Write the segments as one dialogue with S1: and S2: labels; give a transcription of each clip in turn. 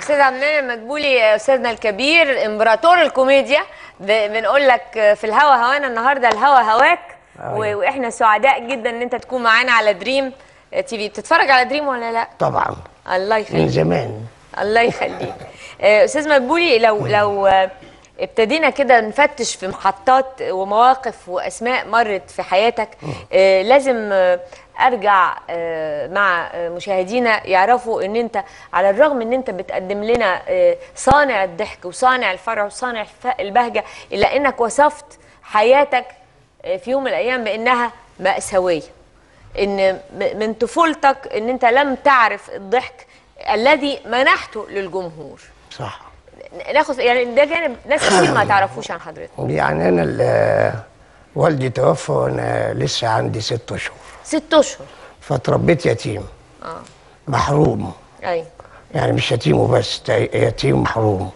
S1: استاذ عبد المنعم مدبولي استاذنا الكبير امبراطور الكوميديا ب- بنقول لك في الهوا هوانا النهارده الهوا هواك و-
S2: أيوة.
S1: واحنا سعداء جدا ان انت تكون معانا على دريم تي في بتتفرج على دريم ولا لا
S2: طبعا
S1: الله
S2: من
S1: يخليك
S2: زمان
S1: الله يخليك آه، استاذ مدبولي لو لو آه، ابتدينا كده نفتش في محطات ومواقف واسماء مرت في حياتك آه، لازم آه، ارجع آه، مع آه، مشاهدينا يعرفوا ان انت على الرغم ان انت بتقدم لنا آه، صانع الضحك وصانع الفرح وصانع الف- البهجه الا انك وصفت حياتك آه، في يوم من الايام بانها ماساويه ان م- من طفولتك ان انت لم تعرف الضحك الذي منحته للجمهور
S2: صح
S1: ن- ناخد يعني ده جانب ناس كتير ما تعرفوش عن حضرتك
S2: يعني انا ال- والدي توفى وانا لسه عندي ست اشهر
S1: ست اشهر
S2: فتربيت يتيم
S1: اه
S2: محروم
S1: ايوه
S2: يعني مش يتيم وبس تا- يتيم محروم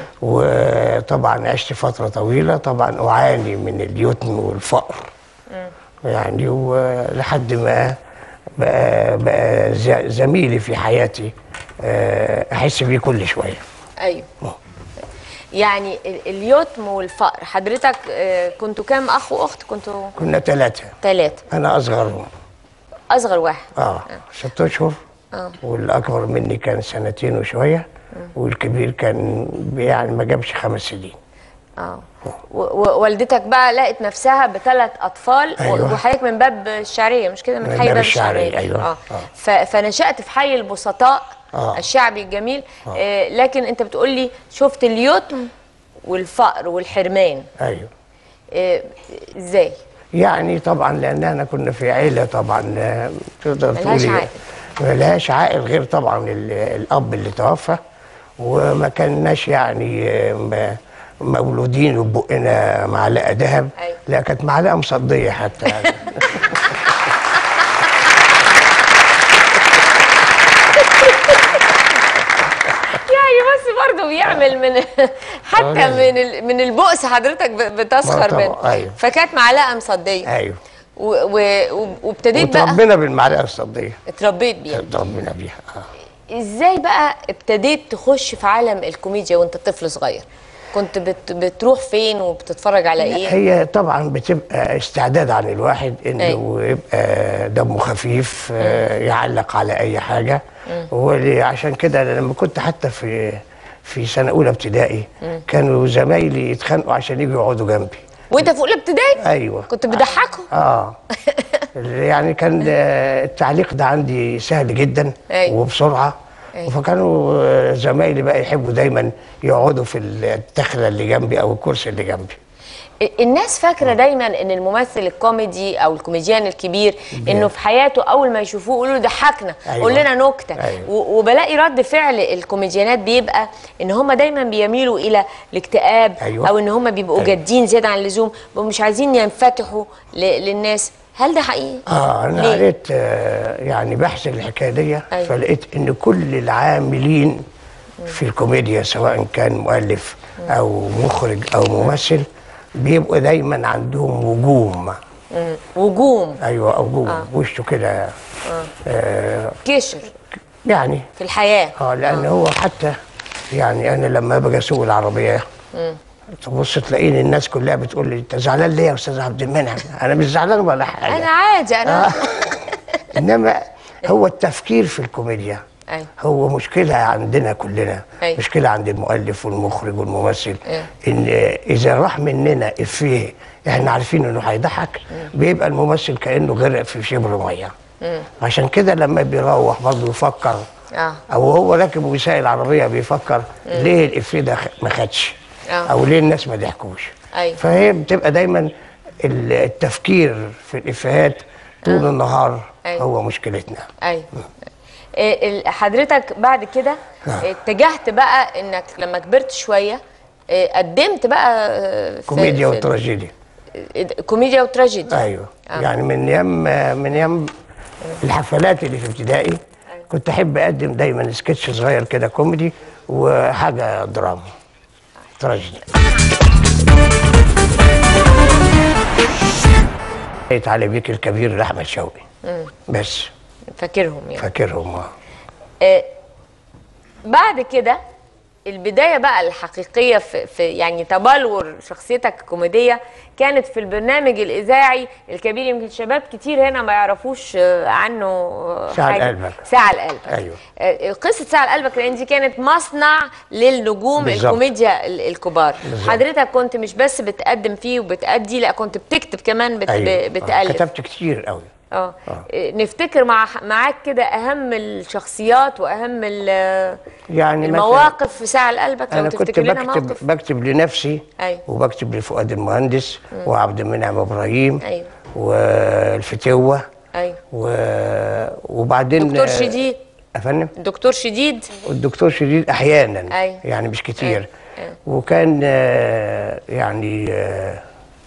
S2: وطبعا عشت فترة طويلة طبعا أعاني من اليتم والفقر يعني ولحد ما بقى, بقى ز- زميلي في حياتي آه، أحس بيه كل شوية
S1: ايوه يعني ال- اليتم والفقر حضرتك آه، كنتوا كام اخ واخت كنتوا
S2: كنا ثلاثة
S1: ثلاثه
S2: أنا أصغرهم
S1: اصغر واحد
S2: اه ست اشهر
S1: آه.
S2: والاكبر مني كان سنتين وشويه والكبير كان يعني ما جابش خمس سنين
S1: اه و- و- والدتك بقى لقت نفسها بثلاث اطفال و-
S2: أيوة.
S1: وحضرتك من باب الشعريه مش كده من
S2: من
S1: حي
S2: باب
S1: باب
S2: الشعرية،
S1: الشعريه
S2: أيوة.
S1: اه
S2: آه.
S1: ف- فنشات في حي البسطاء
S2: آه.
S1: الشعبي الجميل آه لكن انت بتقول لي شفت اليتم والفقر والحرمان
S2: ايوه
S1: آه ازاي
S2: يعني طبعا لان احنا كنا في عيله طبعا آه، تقدر
S1: ملهاش
S2: تقولي
S1: عائل.
S2: ملهاش عائل غير طبعا ال- الاب اللي توفى وما كناش يعني آه، م- مولودين وبقنا معلقه ذهب
S1: أيوة.
S2: لا كانت معلقه مصديه حتى يعني.
S1: يعني بس برضه بيعمل من حتى
S2: آه.
S1: من ال- من البؤس حضرتك ب- بتسخر
S2: آه
S1: منه
S2: طبعا، أيوة.
S1: فكانت معلقه مصديه
S2: ايوه
S1: و- و- و- وابتديت بقى
S2: وتربينا بالمعلقه الصديه
S1: اتربيت بيها
S2: اتربينا بيها آه.
S1: ازاي بقى ابتديت تخش في عالم الكوميديا وانت طفل صغير كنت بت بتروح فين وبتتفرج على ايه
S2: هي طبعا بتبقى استعداد عن الواحد انه
S1: أيوة.
S2: يبقى دمه خفيف آه، يعلق على اي حاجه وعشان كده أنا لما كنت حتى في في سنه اولى ابتدائي كانوا زمايلي يتخانقوا عشان يجوا يقعدوا جنبي
S1: وانت في اولى ابتدائي
S2: ايوه
S1: كنت بضحكهم
S2: اه يعني كان آه، التعليق ده عندي سهل جدا
S1: أيوة.
S2: وبسرعه
S1: أيوة.
S2: فكانوا آه، زمايلي بقى يحبوا دايما يقعدوا في التخله اللي جنبي او الكرسي اللي جنبي
S1: الناس فاكره دايما ان الممثل الكوميدي او الكوميديان الكبير انه في حياته اول ما يشوفوه يقولوا له ضحكنا
S2: أيوة.
S1: قول لنا نكته
S2: أيوة.
S1: و- وبلاقي رد فعل الكوميديانات بيبقى ان هم دايما بيميلوا الى الاكتئاب
S2: أيوة.
S1: او ان هم بيبقوا
S2: أيوة.
S1: جادين زياده عن اللزوم ومش عايزين ينفتحوا ل- للناس هل ده حقيقي؟
S2: اه انا
S1: ليه؟
S2: قريت آه يعني بحث الحكايه دي
S1: أيوة.
S2: فلقيت ان كل العاملين في الكوميديا سواء كان مؤلف او مخرج او ممثل بيبقوا دايما عندهم وجوم
S1: مم. وجوم
S2: ايوه او وجوم وشه كده آه
S1: كشر
S2: يعني
S1: في الحياه
S2: اه لان هو حتى يعني انا لما باجي اسوق العربيه تبص تلاقيني الناس كلها بتقول لي انت زعلان ليه يا استاذ عبد المنعم؟ انا مش زعلان ولا حاجه
S1: انا عادي انا
S2: انما هو التفكير في الكوميديا
S1: أيوة.
S2: هو مشكلة عندنا كلنا
S1: أيوة.
S2: مشكلة عند المؤلف والمخرج والممثل
S1: أيوة.
S2: ان اذا راح مننا افيه احنا عارفين انه هيضحك بيبقى الممثل كانه غرق في شبر ميه عشان كده لما بيروح برضه يفكر
S1: آه.
S2: او هو راكب وسائل العربيه بيفكر ليه الافيه ده خ- ما خدش
S1: آه.
S2: او ليه الناس ما ضحكوش
S1: أيوة.
S2: فهي بتبقى دايما ال- التفكير في الافيهات طول النهار
S1: أيوة.
S2: هو مشكلتنا
S1: ايوه إيه ال- حضرتك بعد كده
S2: نعم.
S1: اتجهت بقى انك لما كبرت شويه إيه، قدمت بقى آه، في
S2: كوميديا
S1: في-
S2: وتراجيدي
S1: إيه، كوميديا وتراجيدي
S2: ايوه
S1: آه.
S2: يعني من ايام من ايام الحفلات اللي في ابتدائي كنت احب اقدم دايما سكتش صغير كده كوميدي وحاجه دراما تراجيدي لقيت علي بيك الكبير لاحمد شوقي بس
S1: فاكرهم يعني
S2: فاكرهم آه.
S1: آه، بعد كده البدايه بقى الحقيقيه في, في يعني تبلور شخصيتك الكوميديه كانت في البرنامج الاذاعي الكبير يمكن شباب كتير هنا ما يعرفوش آه، عنه آه،
S2: ساعة
S1: حاجة.
S2: لقلبك.
S1: ساعه لقلبك
S2: أيوة.
S1: آه، قصه ساعه لقلبك لان دي كانت مصنع للنجوم
S2: بالظبط.
S1: الكوميديا ال- الكبار
S2: بالظبط.
S1: حضرتك كنت مش بس بتقدم فيه وبتأدي لا كنت بتكتب كمان بت...
S2: أيوة. آه،
S1: بتألف
S2: كتبت كتير قوي
S1: اه إيه، نفتكر مع معاك كده اهم الشخصيات واهم ال-
S2: يعني مثلاً
S1: المواقف في ساعه لقلبك لو
S2: انا كنت
S1: تفتكر لنا
S2: بكتب
S1: موقف
S2: بكتب لنفسي
S1: أيوة.
S2: وبكتب لفؤاد المهندس وعبد المنعم ابراهيم
S1: أيوة.
S2: والفتوه
S1: ايوه
S2: و... وبعدين
S1: دكتور شديد
S2: افندم
S1: دكتور شديد
S2: والدكتور شديد احيانا
S1: أيوة.
S2: يعني مش كتير
S1: أيوة. أيوة.
S2: وكان آه، يعني آه،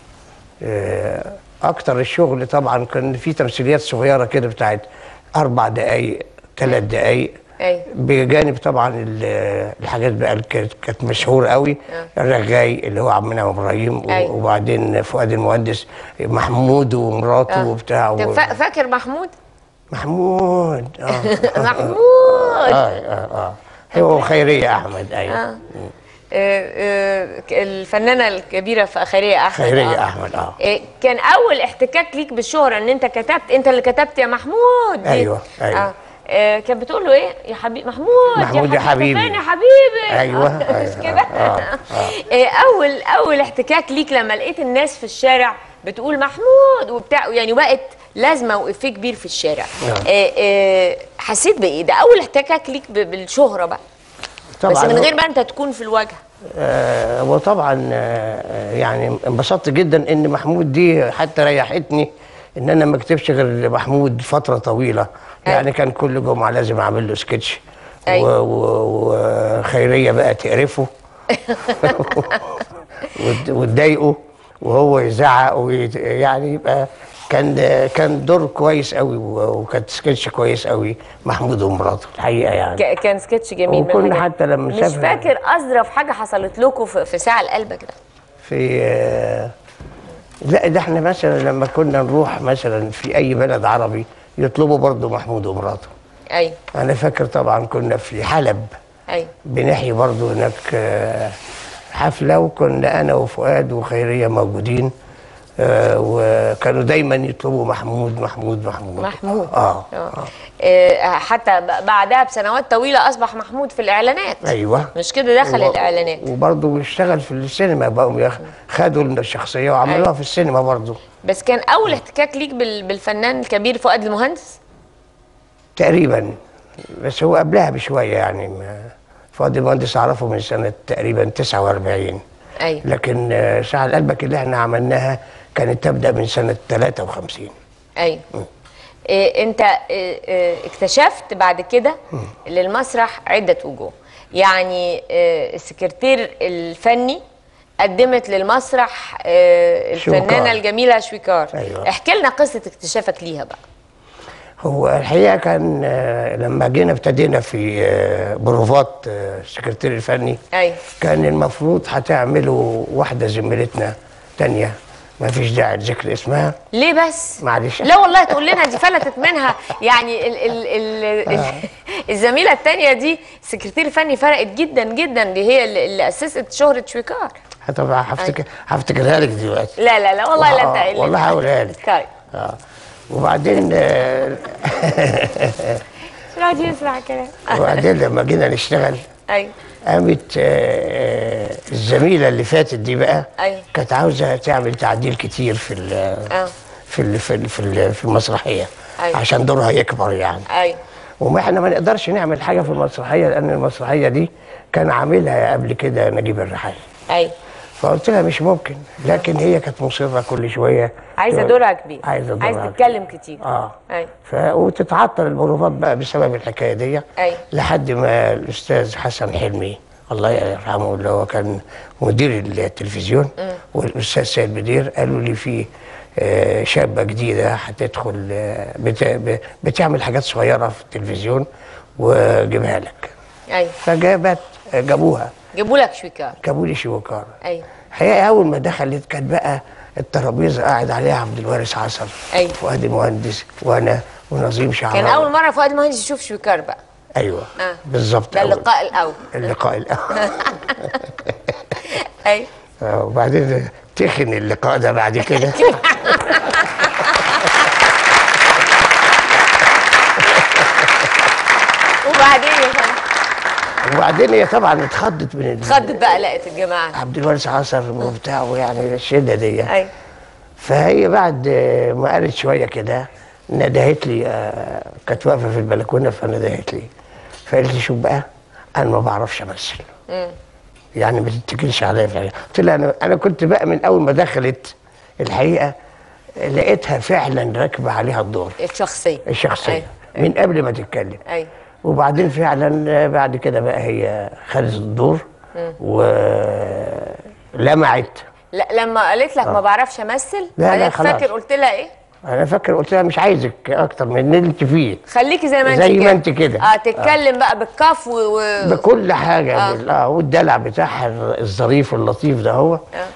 S2: آه، اكتر الشغل طبعا كان في تمثيليات صغيره كده بتاعت اربع دقائق ثلاث دقائق
S1: أيوة.
S2: بجانب طبعا ال- الحاجات بقى اللي كانت كانت مشهوره قوي الرغاي اللي هو عم منعم ابراهيم و-
S1: أيوة.
S2: وبعدين فؤاد المهندس محمود ومراته
S1: آه.
S2: وبتاع
S1: طب
S2: و-
S1: فا- فاكر محمود
S2: محمود اه
S1: محمود
S2: اه اه اه هو خيريه احمد ايوه
S1: آه. آه، آه، الفنانه الكبيره في خيريه احمد
S2: خيريه
S1: آه.
S2: احمد اه
S1: آه، كان اول احتكاك ليك بالشهره ان انت كتبت انت اللي كتبت يا محمود دي.
S2: أيوة، أيوة.
S1: آه. آه، كانت بتقول له ايه يا حبيبي محمود
S2: محمود يا حبيبي.
S1: فين يا حبيبي
S2: أيوة،
S1: آه، مش
S2: أيوة،
S1: كده
S2: آه،
S1: آه، اول اول احتكاك ليك لما لقيت الناس في الشارع بتقول محمود وبتاع يعني بقت لازمه وافيه كبير في الشارع
S2: نعم.
S1: آه، آه، حسيت بايه ده اول احتكاك ليك ب- بالشهره بقى بس من غير ما انت تكون في الواجهه
S2: آه وطبعا آه يعني انبسطت جدا ان محمود دي حتى ريحتني ان انا ما اكتبش غير محمود فتره طويله يعني كان كل جمعه لازم اعمل له سكتش
S1: أيوة.
S2: و- و- وخيريه بقى تقرفه وت- وتضايقه وهو يزعق ويت- يعني يبقى كان كان دور كويس قوي و- وكانت سكتش كويس قوي محمود ومراته الحقيقه يعني
S1: ك- كان سكتش جميل من
S2: وكنا
S1: الحاجات.
S2: حتى لما
S1: مش
S2: سافر-
S1: فاكر اظرف حاجه حصلت لكم في, في ساعه لقلبك ده
S2: في آه، لا ده احنا مثلا لما كنا نروح مثلا في اي بلد عربي يطلبوا برضه محمود ومراته
S1: ايوه
S2: انا فاكر طبعا كنا في حلب
S1: ايوه
S2: بنحيي برضه هناك آه، حفله وكنا انا وفؤاد وخيريه موجودين آه، وكانوا دايما يطلبوا محمود محمود محمود
S1: محمود
S2: اه,
S1: آه.
S2: آه.
S1: آه، حتى ب- بعدها بسنوات طويله اصبح محمود في الاعلانات
S2: ايوه
S1: مش كده دخل
S2: و-
S1: الاعلانات
S2: وبرضه اشتغل في السينما بقوا ياخ- خدوا الشخصيه وعملوها
S1: أيوة.
S2: في السينما برضه
S1: بس كان اول احتكاك ليك بال- بالفنان الكبير فؤاد المهندس
S2: تقريبا بس هو قبلها بشويه يعني ما فؤاد المهندس اعرفه من سنه تقريبا 49
S1: ايوه
S2: لكن آه، شعل قلبك اللي احنا عملناها كانت تبدا من سنه 53
S1: ايوه إيه انت إيه إيه اكتشفت بعد كده للمسرح عده وجوه يعني إيه السكرتير الفني قدمت للمسرح إيه الفنانه
S2: شويكار.
S1: الجميله شويكار
S2: أيوة.
S1: احكي لنا قصه اكتشافك ليها بقى
S2: هو الحقيقه كان آه، لما جينا ابتدينا في آه، بروفات آه، السكرتير الفني
S1: ايوه
S2: كان المفروض هتعملوا واحده زميلتنا تانية ما فيش داعي لذكر اسمها
S1: ليه بس
S2: معلش.
S1: لا والله تقول لنا دي فلتت منها يعني ال ال ال ال الزميله الثانيه دي سكرتير فني فرقت جدا جدا دي هي اللي, اللي اسست شهره شويكار
S2: طبعا هفتكر هفتكرها لك دلوقتي
S1: لا لا لا والله لا انت
S2: آه،
S1: قايل لي.
S2: والله هقولها لك
S1: طيب
S2: اه وبعدين آه،
S1: مش راضي يسمع كلام
S2: وبعدين لما جينا نشتغل
S1: ايوه
S2: قامت آه، الزميله اللي فاتت دي بقى
S1: أيوة.
S2: كانت عاوزه تعمل تعديل كتير في ال
S1: اه
S2: في ال في ال في, ال في المسرحيه
S1: أيوة.
S2: عشان دورها يكبر يعني
S1: ايوه
S2: وما احنا ما نقدرش نعمل حاجه في المسرحيه لان المسرحيه دي كان عاملها قبل كده نجيب الريحاني
S1: ايوه
S2: فقلت لها مش ممكن لكن هي كانت مصره كل شويه
S1: عايزه
S2: تقول-
S1: دورها كبير
S2: عايزه دورها
S1: عايز
S2: كبير.
S1: تتكلم كتير
S2: اه
S1: ايوه
S2: ف... وتتعطل البروفات بقى بسبب الحكايه دي
S1: أيوة.
S2: لحد ما الاستاذ حسن حلمي الله يرحمه اللي هو كان مدير التلفزيون والاستاذ سيد بدير قالوا لي في آه، شابه جديده هتدخل آه، بت... ب- بتعمل حاجات صغيره في التلفزيون وجيبها لك
S1: ايوه
S2: فجابت جابوها
S1: جابوا لك شويكار
S2: جابوا لي شوكار
S1: ايوه
S2: الحقيقه اول ما دخلت كانت بقى الترابيزه قاعد عليها عبد الوارث عصر
S1: أيوة.
S2: فؤاد المهندس وانا ونظيم شعراوي
S1: كان اول مره فؤاد المهندس يشوف شويكار بقى
S2: ايوه
S1: آه.
S2: بالظبط
S1: ده
S2: أول.
S1: اللقاء الاول
S2: اللقاء الاول
S1: اي
S2: آه، وبعدين تخن اللقاء ده بعد كده
S1: وبعدين يا فندم
S2: وبعدين هي طبعا اتخضت من ال-
S1: اتخضت بقى لقت الجماعه
S2: عبد الوارث عصر وبتاع يعني الشده دي
S1: اي
S2: فهي بعد ما قالت شويه كده ندهت لي آه، كانت واقفه في البلكونه فندهت لي فقالت لي شوف بقى انا ما بعرفش امثل يعني ما تتكلش عليا في حاجه قلت لها انا انا كنت بقى من اول ما دخلت الحقيقه لقيتها فعلا راكبه عليها الدور
S1: الشخصيه
S2: الشخصيه
S1: أي.
S2: من قبل ما تتكلم
S1: اي
S2: وبعدين فعلا بعد كده بقى هي خدت الدور ولمعت
S1: لا لما قالت لك ما بعرفش امثل
S2: لا، لا،
S1: حضرتك
S2: خلاص.
S1: فاكر قلت لها ايه
S2: انا فاكر قلت لها مش عايزك اكتر من اللي انت فيه
S1: خليكي زي ما انت
S2: زي
S1: كده.
S2: ما انت كده.
S1: اه تتكلم بقى بالكاف و... و...
S2: بكل حاجه
S1: آه.
S2: بال- اه والدلع بتاعها الظريف اللطيف ده هو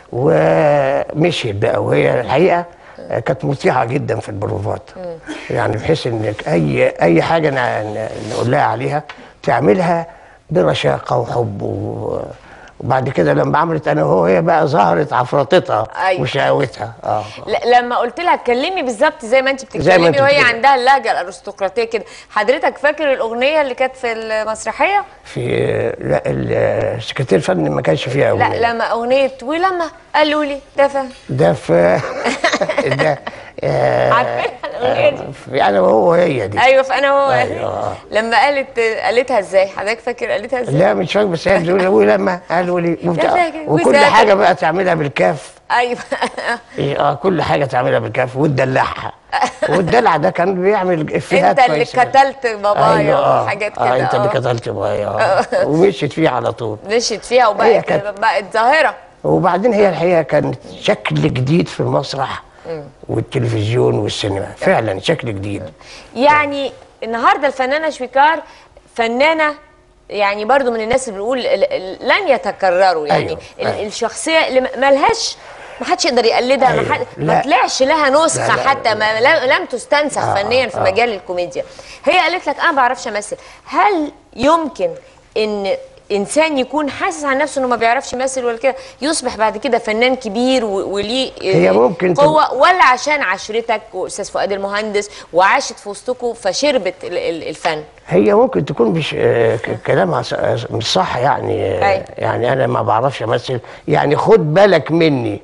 S2: ومشيت بقى وهي الحقيقه آه، كانت مطيعه جدا في البروفات يعني بحيث انك اي اي حاجه ن- ن- نقول لها عليها تعملها برشاقه وحب و- وبعد كده لما عملت انا وهو هي بقى ظهرت عفرطتها
S1: أيوة.
S2: وشقاوتها اه
S1: ل- لما قلت لها اتكلمي بالظبط زي ما انت
S2: زي ما
S1: بتتكلمي
S2: انت
S1: وهي
S2: بتتكلمي.
S1: عندها اللهجه الارستقراطيه كده حضرتك فاكر الاغنيه اللي كانت في المسرحيه
S2: في لا السكرتير الفني ما كانش فيها
S1: لا
S2: أغنية.
S1: لما اغنيه ولما قالوا لي ده فاهم
S2: ده في ده آه،
S1: عارفين الاغنيه دي
S2: في انا وهو هي دي
S1: ايوه فانا هو
S2: أيوة.
S1: لما قالت قالتها ازاي حضرتك فاكر قالتها ازاي
S2: لا مش فاكر بس هي بتقول ولما قالوا لي وبتاع
S1: فاكر.
S2: وكل
S1: وساعتها-
S2: حاجه بقى تعملها بالكاف
S1: ايوه
S2: إيه، اه كل حاجه تعملها بالكاف وتدلعها والدلع ده كان بيعمل افيهات
S1: انت اللي
S2: كويسة.
S1: قتلت بابايا
S2: أيوة، آه.
S1: وحاجات كده
S2: اه انت اللي
S1: آه.
S2: قتلت بابايا آه. ومشيت فيه على طول
S1: مشيت فيها
S2: هي
S1: وبقت
S2: كانت-
S1: بقت ظاهره
S2: وبعدين هي الحقيقه كانت شكل جديد في المسرح والتلفزيون والسينما فعلا شكل جديد
S1: يعني النهارده الفنانه شويكار فنانه يعني برضو من الناس اللي بنقول ال- ال- لن يتكرروا يعني
S2: أيوة،
S1: ال-
S2: أيوة.
S1: الشخصيه اللي ما لهاش ما حدش يقدر يقلدها ما,
S2: أيوة،
S1: حد ما
S2: لا.
S1: طلعش لها نسخه
S2: لا، لا،
S1: حتى ما لم, لم تستنسخ
S2: آه،
S1: فنيا في
S2: آه.
S1: مجال الكوميديا هي قالت لك انا ما بعرفش امثل هل يمكن ان انسان يكون حاسس عن نفسه انه ما بيعرفش يمثل ولا كده يصبح بعد كده فنان كبير و- وليه
S2: هي ممكن تب-
S1: قوه ولا عشان عشرتك واستاذ فؤاد المهندس وعاشت في وسطكم فشربت ال- ال- الفن
S2: هي ممكن تكون مش آه، ك- كلامها ص- آه، مش صح يعني آه،
S1: أيوة.
S2: يعني انا ما بعرفش امثل يعني خد بالك مني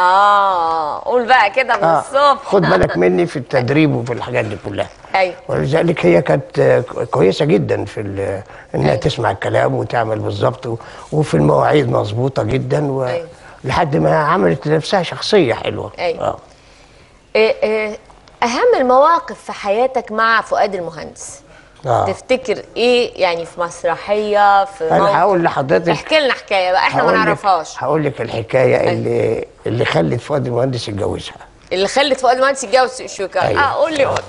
S1: اه قول بقى كده من
S2: آه،
S1: الصبح
S2: خد بالك مني في التدريب وفي الحاجات دي كلها
S1: ايوه
S2: ولذلك هي كانت آه، كويسه جدا في ال- انها
S1: أيوة.
S2: تسمع الكلام وتعمل بالظبط و- وفي المواعيد مظبوطه جدا و
S1: أيوة.
S2: لحد ما عملت لنفسها شخصيه حلوه
S1: أيوة.
S2: آه.
S1: إيه إيه اهم المواقف في حياتك مع فؤاد المهندس
S2: آه.
S1: تفتكر ايه يعني في مسرحيه في
S2: انا
S1: موقف؟
S2: هقول لحضرتك
S1: احكي لنا حكايه بقى احنا ما
S2: هقول لك-
S1: نعرفهاش
S2: هقول لك الحكايه اللي اللي خلت فؤاد المهندس يتجوزها
S1: اللي خلت فؤاد المهندس يتجوز شويكار
S2: أيوة.
S1: اه قول لي قول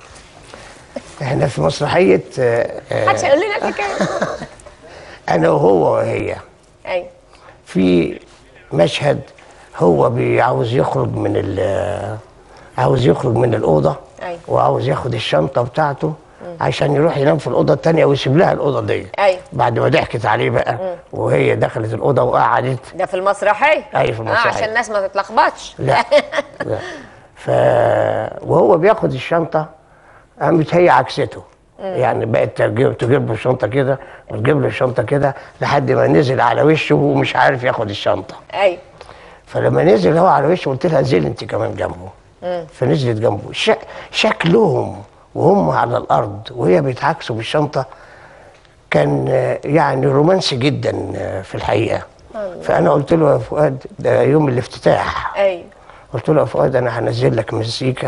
S2: احنا في مسرحيه آه، آه،
S1: محدش هيقول لنا الحكايه
S2: انا وهو وهي
S1: ايوه
S2: في مشهد هو بيعاوز يخرج من ال عاوز يخرج من الأوضة
S1: أيوة.
S2: وعاوز ياخد الشنطة بتاعته عشان يروح ينام في الأوضة التانية ويسيب لها الأوضة دي
S1: أيوة.
S2: بعد ما ضحكت عليه بقى وهي دخلت الأوضة وقعدت
S1: ده في المسرحيه
S2: أيوة، في
S1: اه
S2: المسرحية.
S1: عشان الناس ما تتلخبطش
S2: لا لا ف وهو بياخد الشنطة قامت هي عكسته يعني بقت تجيب تجيب له الشنطة كده وتجيب له الشنطة كده لحد ما نزل على وشه ومش عارف ياخد الشنطة
S1: ايوه
S2: فلما نزل هو على وشه قلت لها انزلي انت كمان جنبه فنزلت جنبه ش... شكلهم وهم على الارض وهي بيتعكسوا بالشنطه كان آه، يعني رومانسي جدا آه، في الحقيقه فانا قلت له يا فؤاد ده يوم الافتتاح
S1: ايوه
S2: قلت له يا فؤاد انا هنزل لك مزيكا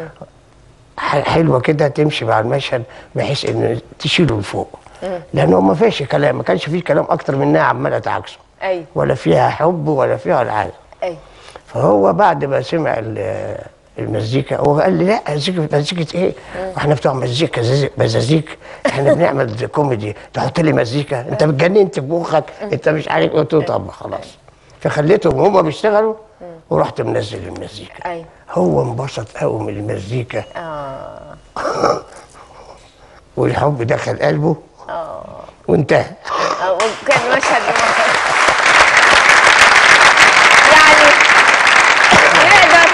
S2: ح- حلوه كده تمشي مع المشهد بحيث ان تشيله لفوق لان هو ما فيش كلام ما كانش فيه كلام اكتر من انها عماله تعكسه
S1: ايوه
S2: ولا فيها حب ولا فيها ولا حاجه
S1: ايوه
S2: فهو بعد ما سمع ال- المزيكا هو قال لي لا مزيكا مزيكا ايه؟ احنا بتوع مزيكا زز- مزازيك احنا بنعمل كوميدي تحط لي مزيكا انت بتجننت في مخك انت مش عارف قلت له طب خلاص فخليتهم هما بيشتغلوا ورحت منزل المزيكا
S1: أيوة.
S2: هو انبسط قوي من المزيكا
S1: اه
S2: والحب دخل قلبه وانتهى
S1: آه، وكان مشهد يعني نقدر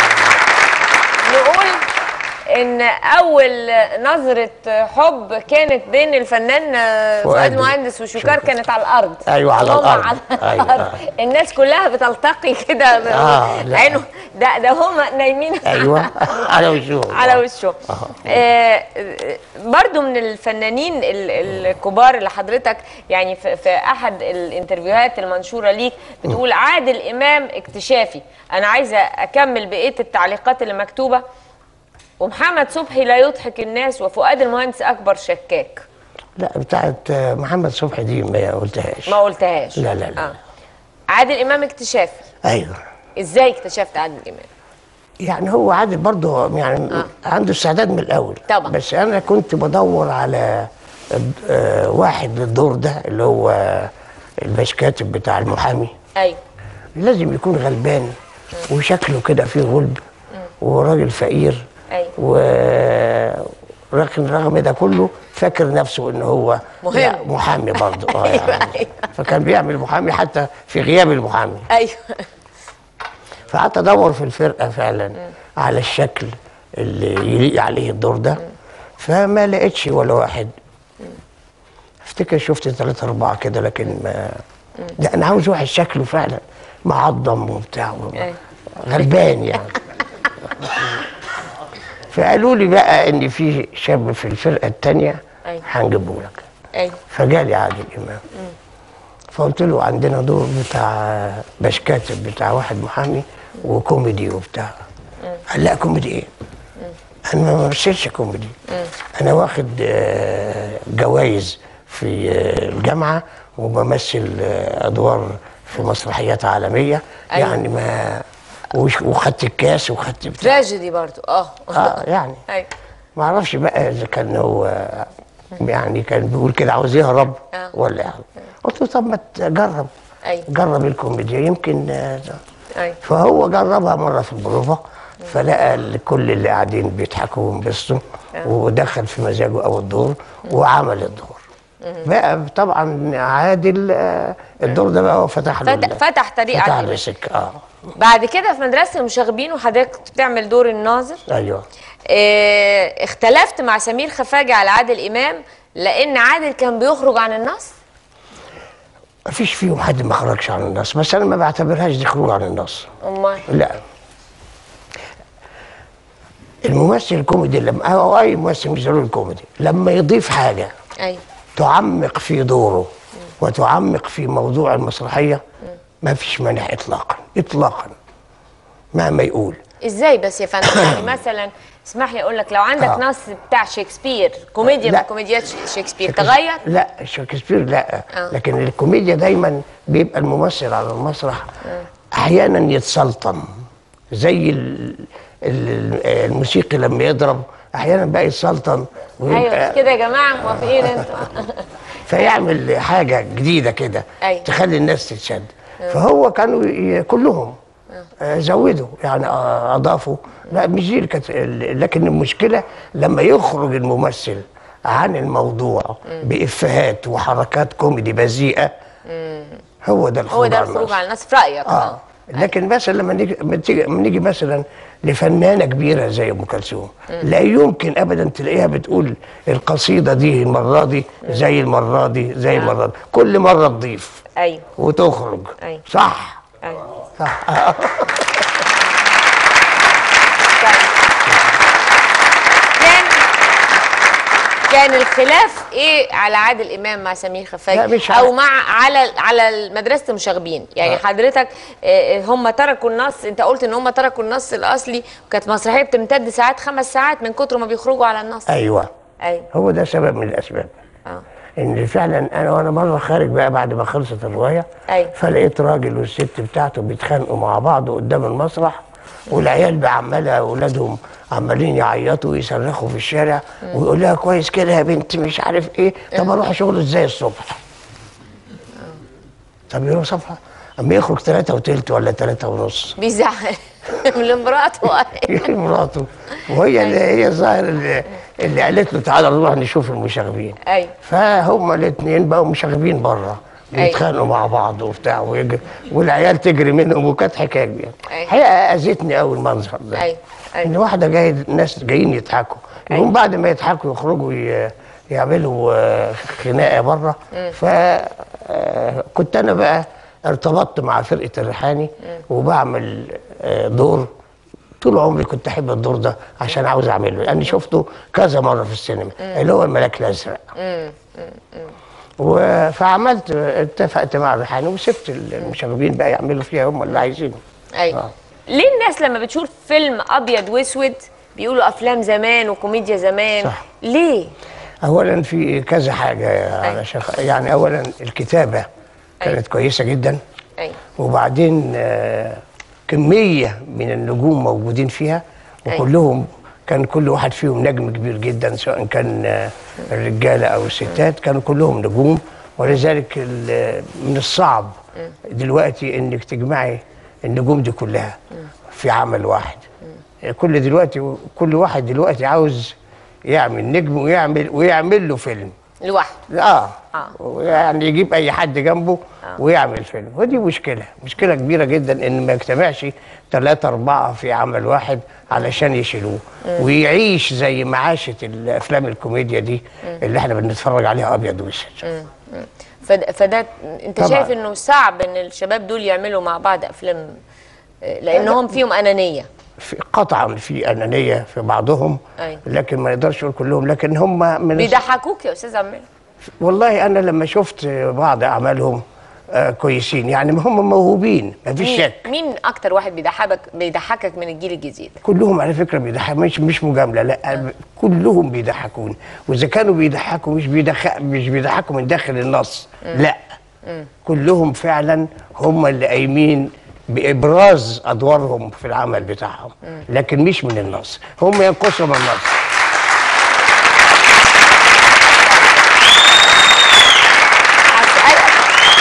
S1: نقول ان اول نظرة حب كانت بين الفنان فؤاد
S2: فؤاد
S1: مهندس وشوكار
S2: شوكار.
S1: كانت على الارض
S2: أيوة، على
S1: هما
S2: الأرض.
S1: على
S2: أيوة،
S1: الارض
S2: آه.
S1: الناس كلها بتلتقي كده
S2: آه، لا.
S1: عينه ده ده هم نايمين
S2: ايوه على وشهم
S1: على وشه آه آه، برضو من الفنانين ال- الكبار اللي حضرتك يعني في, في احد الانترفيوهات المنشوره ليك بتقول عادل امام اكتشافي انا عايزه اكمل بقيه التعليقات اللي مكتوبه ومحمد صبحي لا يضحك الناس وفؤاد المهندس اكبر شكاك
S2: لا بتاعت محمد صبحي دي ما قلتهاش
S1: ما قلتهاش
S2: لا، لا، لا.
S1: آه. عادل امام اكتشافي
S2: ايوه
S1: ازاي اكتشفت عادل امام
S2: يعني هو عادل برضه يعني
S1: آه.
S2: عنده استعداد من الاول
S1: طبعا.
S2: بس انا كنت بدور على آه، واحد للدور ده اللي هو الباش كاتب بتاع المحامي
S1: ايوه
S2: لازم يكون غلبان وشكله كده فيه غلب وراجل فقير
S1: أيوة.
S2: و لكن رغم ده كله فاكر نفسه ان هو
S1: مهم.
S2: لا، محامي برضه اه
S1: أيوة،
S2: يعني
S1: أيوة.
S2: فكان بيعمل محامي حتى في غياب المحامي
S1: ايوه
S2: فقعدت ادور في الفرقه فعلا على الشكل اللي يليق عليه الدور ده فما لقيتش ولا واحد افتكر شفت ثلاثة أربعة كده لكن ما لا أنا عاوز واحد شكله فعلا معضم وبتاع
S1: أيوة.
S2: غلبان يعني فقالوا لي بقى إن في شاب في الفرقة التانية
S1: أيوة.
S2: هنجيبه لك
S1: ايوه
S2: فجالي عادل امام فقلت له عندنا دور بتاع باش كاتب بتاع واحد محامي وكوميدي وبتاع قال لا كوميدي ايه انا ما بمثلش كوميدي انا واخد آه، جوائز في آه، الجامعه وبمثل آه، ادوار في مسرحيات عالميه
S1: أيوة.
S2: يعني ما وش- وخدت الكاس وخدت بتاع
S1: تراجيدي برضو اه
S2: اه يعني
S1: ايوه
S2: ما اعرفش بقى اذا كان هو يعني كان بيقول كده عاوز يهرب
S1: آه.
S2: ولا يعني قلت له طب ما تجرب
S1: أيوة.
S2: جرب الكوميديا يمكن آه،
S1: ايوه
S2: فهو جربها مره في البروفه فلقى ال- كل اللي قاعدين بيضحكوا وينبسطوا ودخل في مزاجه او الدور وعمل الدور بقى طبعا عادل آه، الدور ده بقى هو فتح له
S1: فتح-
S2: ال-
S1: فتح طريق
S2: فتح
S1: عادل.
S2: له سكه اه
S1: بعد كده في مدرسه المشاغبين وحضرتك بتعمل دور الناظر
S2: ايوه
S1: اه اختلفت مع سمير خفاجي على عادل امام لان عادل كان بيخرج عن النص
S2: ما فيش فيهم حد ما خرجش عن النص بس انا ما بعتبرهاش دي خروج عن النص
S1: امال
S2: لا الممثل الكوميدي لما او اي ممثل مش ضروري الكوميدي لما يضيف حاجه
S1: ايوه
S2: تعمق في دوره وتعمق في موضوع المسرحيه ما فيش مانع اطلاقا اطلاقا مهما يقول
S1: ازاي بس يا فندم يعني مثلا اسمح لي اقول لك لو عندك
S2: آه.
S1: نص بتاع شكسبير كوميديا
S2: لا.
S1: من كوميديات شكسبير تغير
S2: لا شكسبير لا
S1: آه.
S2: لكن الكوميديا دايما بيبقى الممثل على المسرح احيانا يتسلطن زي ال- ال- الموسيقي لما يضرب احيانا بقى يتسلطن
S1: ايوه
S2: ويبقى
S1: مش كده يا جماعه موافقين انتوا
S2: فيعمل حاجه جديده كده
S1: أيوة.
S2: تخلي الناس تتشد فهو كانوا ي- كلهم آه، زودوا يعني آه، اضافوا لا مش دي اللي كانت ال- لكن المشكله لما يخرج الممثل عن الموضوع بافيهات وحركات كوميدي بذيئه هو ده الخروج
S1: هو ده
S2: عن
S1: الخروج
S2: النص.
S1: على النص في رايك
S2: اه لكن مثلا لما نيجي لما تيجي- لما نيجي مثلا لفنانه كبيره زي ام كلثوم لا يمكن ابدا تلاقيها بتقول القصيده دي المره دي زي المره دي زي المره دي كل مره تضيف
S1: ايوه
S2: وتخرج
S1: أيوة.
S2: صح
S1: ايوه
S2: صح
S1: طيب. كان كان الخلاف ايه على عادل امام مع سمير خفاجي
S2: لا، مش
S1: او
S2: على-
S1: مع على على مدرسه المشاغبين يعني
S2: آه.
S1: حضرتك آه، هم تركوا النص انت قلت ان هم تركوا النص الاصلي وكانت مسرحيه بتمتد ساعات خمس ساعات من كتر ما بيخرجوا على النص
S2: ايوه
S1: ايوه
S2: هو ده سبب من الاسباب
S1: اه
S2: ان فعلا انا وانا مره خارج بقى بعد ما خلصت الروايه
S1: أيوة.
S2: فلقيت راجل والست بتاعته بيتخانقوا مع بعض قدام المسرح والعيال بقى عماله اولادهم عمالين يعيطوا ويصرخوا في الشارع ويقول لها كويس كده يا بنت مش عارف ايه طب اروح شغل ازاي الصبح طب يروح صفحه اما يخرج ثلاثة وتلت ولا ثلاثة ونص
S1: بيزعل من مراته
S2: مراته وهي اللي هي الظاهر اللي, اللي قالت له تعالى نروح نشوف المشاغبين
S1: ايوه
S2: فهم الاثنين بقوا مشاغبين بره
S1: أيوة.
S2: بيتخانقوا مع بعض وبتاع ويجري والعيال تجري منهم وكانت حكايه كبيره
S1: أيوة.
S2: الحقيقه اذتني قوي المنظر ده
S1: أيوة. أيوة.
S2: ان واحده جايه ناس جايين يضحكوا
S1: أيوة.
S2: وهم بعد ما يضحكوا يخرجوا ي- يعملوا آه، خناقه بره فكنت انا بقى ارتبطت مع فرقه الريحاني وبعمل آه، دور طول عمري كنت احب الدور ده عشان عاوز اعمله لاني شفته كذا مره في السينما اللي هو الملاك الازرق و- فعملت اتفقت مع الريحاني وسبت المشاغبين بقى يعملوا فيها هم اللي عايزينه
S1: ايوه
S2: آه.
S1: ليه الناس لما بتشوف فيلم ابيض واسود بيقولوا افلام زمان وكوميديا زمان
S2: صح.
S1: ليه
S2: اولا في كذا حاجه علشان يعني اولا الكتابه كانت كويسه جدا
S1: ايوه
S2: وبعدين آه، كميه من النجوم موجودين فيها
S1: أيوة.
S2: وكلهم كان كل واحد فيهم نجم كبير جدا سواء كان آه، الرجاله او الستات كانوا كلهم نجوم ولذلك ال- من الصعب دلوقتي انك تجمعي النجوم دي كلها في عمل واحد كل دلوقتي كل واحد دلوقتي عاوز يعمل نجم ويعمل ويعمل له فيلم
S1: لوحده
S2: اه,
S1: آه.
S2: يعني يجيب اي حد جنبه ويعمل فيلم ودي مشكله مشكله كبيره جدا ان ما يجتمعش ثلاثة أربعة في عمل واحد علشان يشيلوه ويعيش زي معاشة الأفلام الكوميديا دي اللي احنا بنتفرج عليها أبيض وأسود
S1: فد- فده انت
S2: طبعاً.
S1: شايف انه صعب ان الشباب دول يعملوا مع بعض افلام آه، لانهم فيهم انانيه
S2: في قطعا في أنانية في بعضهم
S1: أيوة.
S2: لكن ما نقدرش نقول كلهم لكن هم من
S1: بيضحكوك يا استاذ عمال
S2: والله أنا لما شفت بعض أعمالهم آه كويسين يعني هم موهوبين ما فيش
S1: مين,
S2: شك
S1: مين اكتر واحد بيضحكك بيضحكك من الجيل الجديد
S2: كلهم على فكره بيضحك مش مش مجامله لا كلهم بيضحكون واذا كانوا بيضحكوا مش بيضحك مش بيضحكوا من داخل النص لا كلهم فعلا هم اللي قايمين بابراز ادوارهم في العمل بتاعهم لكن مش من النص هم ينقصوا من النص
S1: هسألك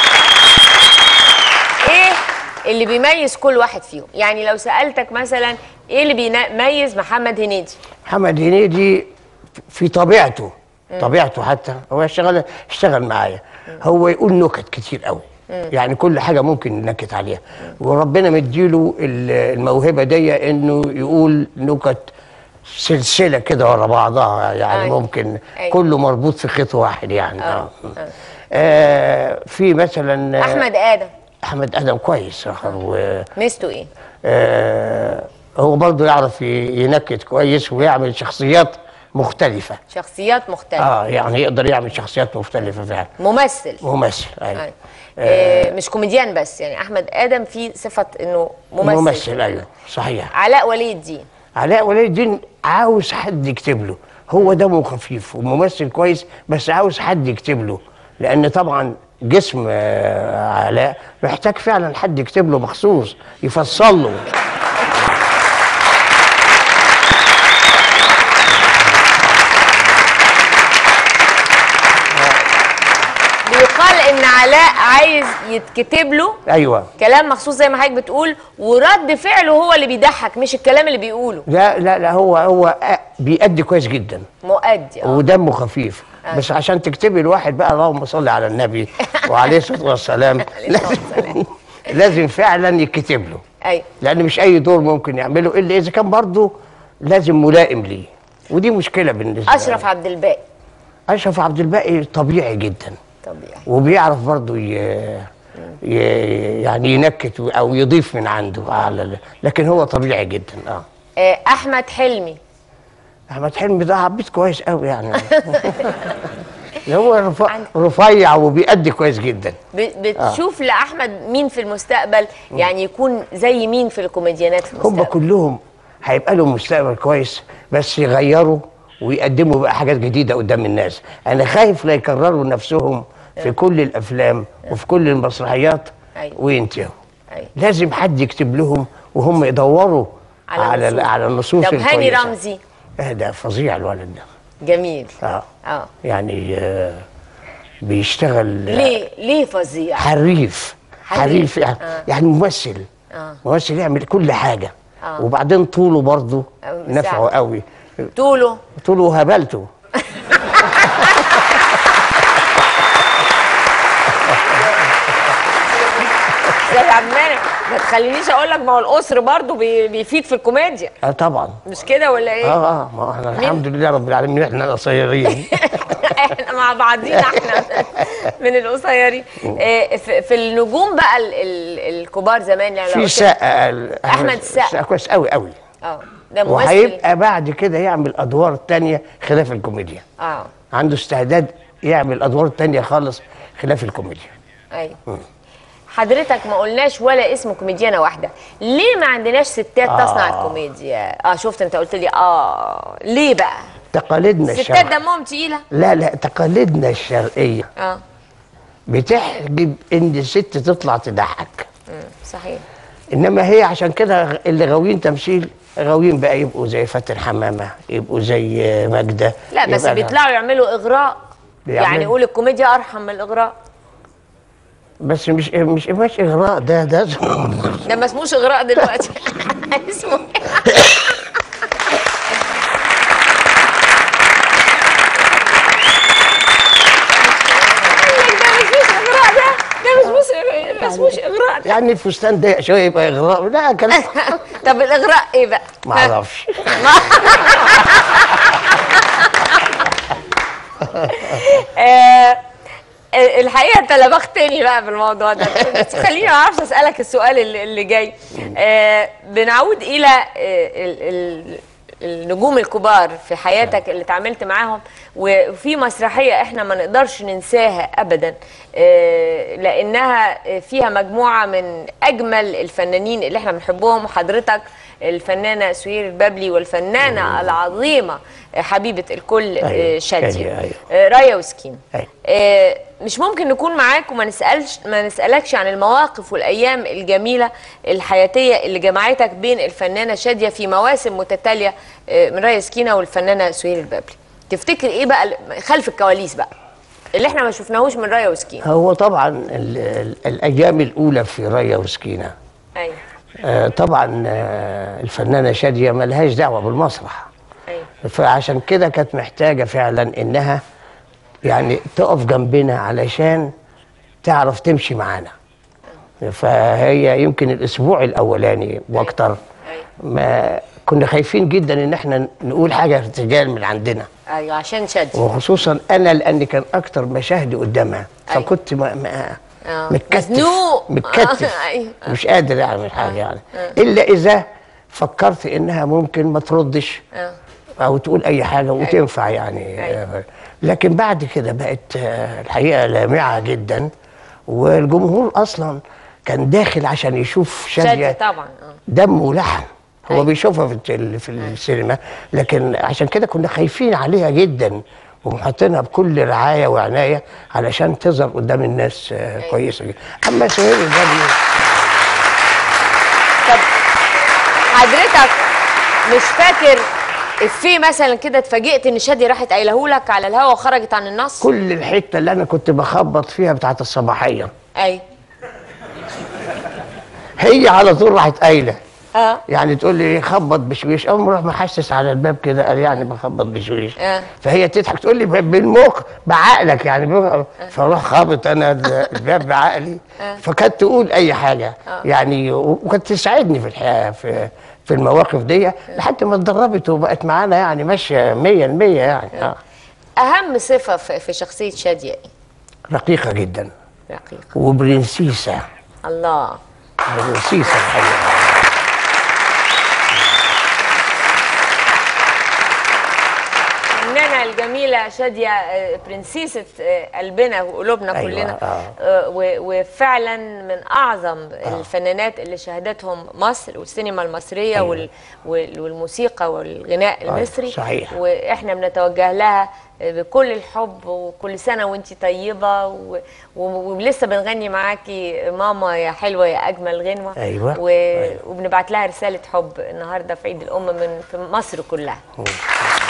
S1: ايه اللي بيميز كل واحد فيهم يعني لو سألتك مثلا ايه اللي بيميز محمد هنيدي
S2: محمد هنيدي في طبيعته طبيعته حتى هو اشتغل اشتغل معايا هو يقول نكت كتير قوي يعني كل حاجه ممكن ننكت عليها وربنا مديله ال- الموهبه دي انه يقول نكت سلسله كده ورا بعضها يعني
S1: أيوة.
S2: ممكن
S1: أيوة.
S2: كله مربوط في خيط واحد يعني آه. آه في مثلا
S1: احمد ادم
S2: احمد ادم كويس و
S1: ميزته ايه
S2: آه، هو برضه يعرف ي- ينكت كويس ويعمل شخصيات مختلفة
S1: شخصيات مختلفه
S2: اه يعني يقدر يعمل شخصيات مختلفة فعلا
S1: ممثل
S2: ممثل ايوه
S1: أيوة. آه مش كوميديان بس يعني احمد ادم فيه صفه انه ممثل
S2: ممثل ايوه صحيح
S1: علاء ولي الدين
S2: علاء ولي الدين عاوز حد يكتب له هو دمه خفيف وممثل كويس بس عاوز حد يكتب له لان طبعا جسم آه، علاء محتاج فعلا حد يكتب له مخصوص يفصل له
S1: بيقال ان علاء عايز يتكتب له
S2: ايوه
S1: كلام مخصوص زي ما حضرتك بتقول ورد فعله هو اللي بيضحك مش الكلام اللي بيقوله
S2: لا لا لا هو هو آه، بيأدي كويس جدا
S1: مؤدي اه
S2: ودمه خفيف بس عشان تكتبي الواحد بقى اللهم صل على النبي وعليه الصلاه والسلام
S1: عليه الصلاة
S2: لازم, لازم فعلا يتكتب له
S1: ايوه
S2: لان مش اي دور ممكن يعمله الا اذا كان برضه لازم ملائم ليه ودي مشكله بالنسبه
S1: اشرف عبد الباقي
S2: اشرف عبد الباقي طبيعي جدا
S1: طبيعي
S2: وبيعرف برضه ي... ي... يعني ينكت او يضيف من عنده على ال- لكن هو طبيعي جدا اه
S1: آه احمد حلمي
S2: احمد حلمي ده عبيط كويس قوي يعني هو رف- رفيع وبيأدي كويس جدا
S1: ب- بتشوف لاحمد مين في المستقبل يعني يكون زي مين في الكوميديانات في
S2: هم
S1: المستقبل
S2: كلهم هيبقى لهم مستقبل كويس بس يغيروا ويقدموا بقى حاجات جديده قدام الناس انا خايف لا يكرروا نفسهم في كل الافلام وفي كل المسرحيات
S1: أيوة.
S2: وينتهوا
S1: أيوة.
S2: لازم حد يكتب لهم وهم يدوروا
S1: على
S2: على
S1: النصوص.
S2: على النصوص
S1: طب هاني
S2: الكويسة.
S1: رمزي
S2: آه ده فظيع الولد ده
S1: جميل
S2: اه
S1: اه
S2: يعني آه بيشتغل
S1: ليه ليه فظيع
S2: حريف حريف يعني,
S1: آه.
S2: يعني ممثل
S1: آه.
S2: ممثل يعمل كل حاجه
S1: آه.
S2: وبعدين طوله برضه
S1: آه،
S2: نفعه
S1: مساعد.
S2: قوي
S1: طوله
S2: طوله هبلته
S1: زي عبد المنعم ما تخلينيش اقول لك ما هو القصر برضه بي- بيفيد في الكوميديا
S2: اه طبعا
S1: مش كده ولا ايه؟
S2: اه اه ما احنا الحمد لله رب العالمين احنا قصيرين
S1: احنا مع بعضينا احنا من القصيرين آه، في في النجوم بقى ال- ال- الكبار زمان يعني لو
S2: في
S1: قلت-
S2: سقا ال-
S1: أحمد السقا.
S2: كويس قوي قوي
S1: اه ده ممثل
S2: وهيبقى بعد كده يعمل ادوار تانية خلاف الكوميديا
S1: اه
S2: عنده استعداد يعمل ادوار تانية خالص خلاف الكوميديا
S1: ايوه حضرتك ما قلناش ولا اسم كوميديانه واحده ليه ما عندناش ستات
S2: آه.
S1: تصنع الكوميديا اه شفت انت قلت لي اه ليه بقى
S2: تقاليدنا
S1: الستات
S2: الشرقية
S1: دمهم تقيله
S2: لا لا تقاليدنا الشرقية
S1: اه
S2: بتحجب ان الست تطلع تضحك
S1: مم، صحيح
S2: انما هي عشان كده اللي غاويين تمثيل غاويين بقى يبقوا زي فاتن حمامه يبقوا زي ماجده
S1: لا بس
S2: يبقى
S1: بيطلعوا يعملوا اغراء
S2: بيعملوا-
S1: يعني قول الكوميديا ارحم من الاغراء
S2: بس مش مش مش اغراء ده ده
S1: ده ما اسموش اغراء دلوقتي اسمه ده مش مش اغراء ده ده مش مش ما اسموش اغراء ده
S2: يعني الفستان ضيق شويه يبقى اغراء لا كلام
S1: طب الاغراء ايه بقى؟
S2: ما اعرفش
S1: آه، الحقيقه انت لبختني بقى بالموضوع ده بس خليني ما اعرفش اسالك السؤال اللي, اللي جاي آه، بنعود الى آه، ال- ال- النجوم الكبار في حياتك اللي اتعاملت معاهم وفي مسرحيه احنا ما نقدرش ننساها ابدا آه، لانها فيها مجموعه من اجمل الفنانين اللي احنا بنحبهم وحضرتك الفنانه سهير البابلي والفنانه العظيمه حبيبه الكل آه،
S2: أيوة،
S1: شاديه
S2: شادية، أيوة.
S1: آه، رايا وسكين
S2: أيوة.
S1: آه، مش ممكن نكون معاك وما نسالش ما نسالكش عن المواقف والايام الجميله الحياتيه اللي جمعتك بين الفنانه شاديه في مواسم متتاليه آه، من رايا سكينه والفنانه سهير البابلي تفتكر ايه بقى ال- خلف الكواليس بقى اللي احنا ما شفناهوش من رايا وسكينه
S2: هو طبعا ال ال الايام الاولى في ريا وسكينه
S1: ايوه
S2: آه، طبعا آه، الفنانه شاديه ملهاش دعوه بالمسرح
S1: ايوه
S2: فعشان كده كانت محتاجه فعلا انها يعني تقف جنبنا علشان تعرف تمشي معانا فهي يمكن الاسبوع الاولاني واكتر
S1: أيوة.
S2: ما كنا خايفين جدا ان احنا نقول حاجه ارتجال من عندنا
S1: ايوه عشان شاديه
S2: وخصوصا انا لان كان اكتر مشاهدي قدامها
S1: أيوة.
S2: فكنت ما ما
S1: آه.
S2: متكتف
S1: مزنوق.
S2: متكتف
S1: آه، أيوة.
S2: مش قادر اعمل حاجه يعني الا اذا فكرت انها ممكن ما تردش
S1: آه.
S2: او تقول اي حاجه وتنفع يعني
S1: أيوة.
S2: آه، لكن بعد كده بقت آه، الحقيقه لامعه جدا والجمهور اصلا كان داخل عشان يشوف
S1: شاديه
S2: شاديه
S1: طبعا اه
S2: دم ولحم هو
S1: أيوة.
S2: بيشوفها في التل- في السينما لكن عشان كده كنا خايفين عليها جدا ومحطينها بكل رعايه وعنايه علشان تظهر قدام الناس آه، كويسه جدا اما سهير البابلي
S1: طب حضرتك مش فاكر افيه مثلا كده اتفاجئت ان شاديه راحت قايله لك على الهوا وخرجت عن النص
S2: كل الحته اللي انا كنت بخبط فيها بتاعت الصباحيه
S1: ايوه
S2: هي على طول راحت قايله
S1: اه
S2: يعني تقول لي خبط بشويش اول ما اروح محسس على الباب كده قال يعني بخبط بشويش
S1: آه.
S2: فهي تضحك تقول لي ب- بالمخ بعقلك يعني بم- فاروح خابط انا ال- الباب بعقلي فكانت تقول اي حاجه يعني و- وكانت تساعدني في الحياه في في المواقف دي لحد ما اتدربت وبقت معانا يعني ماشيه 100% يعني آه.
S1: اهم صفه في في شخصيه شاديه ايه
S2: رقيقه جدا
S1: رقيقه
S2: وبرنسيسه
S1: الله
S2: برنسيسه الحقيقه
S1: الفنانة الجميلة شادية آه، برنسيسة آه، قلبنا وقلوبنا
S2: أيوة،
S1: كلنا
S2: آه.
S1: آه، و- وفعلا من أعظم الفنانات اللي شهدتهم مصر والسينما المصرية
S2: أيوة.
S1: وال- وال- والموسيقى والغناء
S2: أيوة،
S1: المصري
S2: صحيح.
S1: وإحنا بنتوجه لها آه، بكل الحب وكل سنة وانتي طيبة و- و- ولسه بنغني معاكي ماما يا حلوة يا أجمل غنوة
S2: أيوة.
S1: و...
S2: أيوة.
S1: وبنبعت لها رسالة حب النهاردة في عيد الأم من في مصر كلها